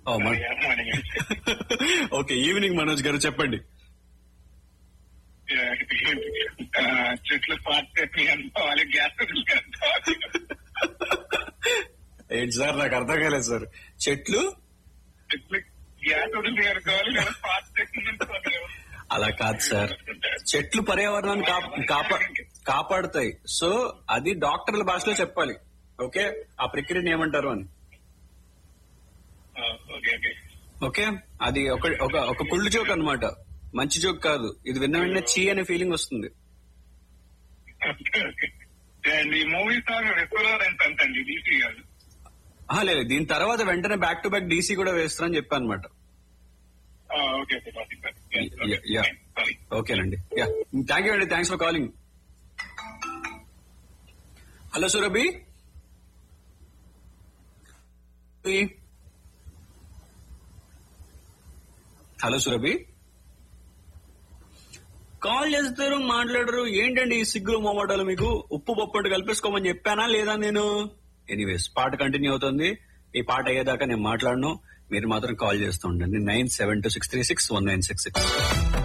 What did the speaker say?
Oh, mon- morning okay evening Manoj గారు చెప్పండి చెట్లు పార్టీ అనుకోవాలి గ్యాస్ అనుకోవాలి ఏంటి సార్ నాకు అర్థం కాలేదు సార్ చెట్లు చెట్లు గ్యాస్ వదిలి అనుకోవాలి లేదా పార్టీ అనుకోవాలి అలా కాదు సార్ చెట్లు పర్యావరణాన్ని కాప- కాపా- కాపాడుతాయి సో అది డాక్టర్ల భాషలో చెప్పాలి ఓకే ఆ ప్రక్రియను ఏమంటారు అని ఓకే ఓకే ఓకే అది ఒక ఒక ఒక కుళ్ళు జోక్ అన్నమాట మంచి జోక్ కాదు ఇది విన్న వెంటనే చీ అనే ఫీలింగ్ వస్తుంది అండ్ ఈ మూవీ సాంగ్ రెస్టారెంట్ అంటండి డీసీ కాదు ఆ, లేదు దీని తర్వాత వెంటనే బ్యాక్ టు బ్యాక్ డీసీ కూడా వేస్తారని చెప్పాను అనమాట ఆ, ఓకే ఓకే బాగా చెప్పారు. Yeah, yeah. సారీ ఓకేనండి యా థ్యాంక్ యూ అండి thanks for calling hello Surabhi hello Surabhi call చేస్తారు మాట్లాడరు ఏంటండి ఈ సిగ్గులు మొమాటాలు మీకు ఉప్పు పప్పు కలిపేసుకోమని చెప్పానా లేదా నేను ఎనీవేస్ పాట కంటిన్యూ అవుతుంది ఈ పాట అయ్యేదాకా నేను మాట్లాడను మీరు మాత్రం కాల్ చేస్తూ ఉండండి nine seven two six three six one nine six six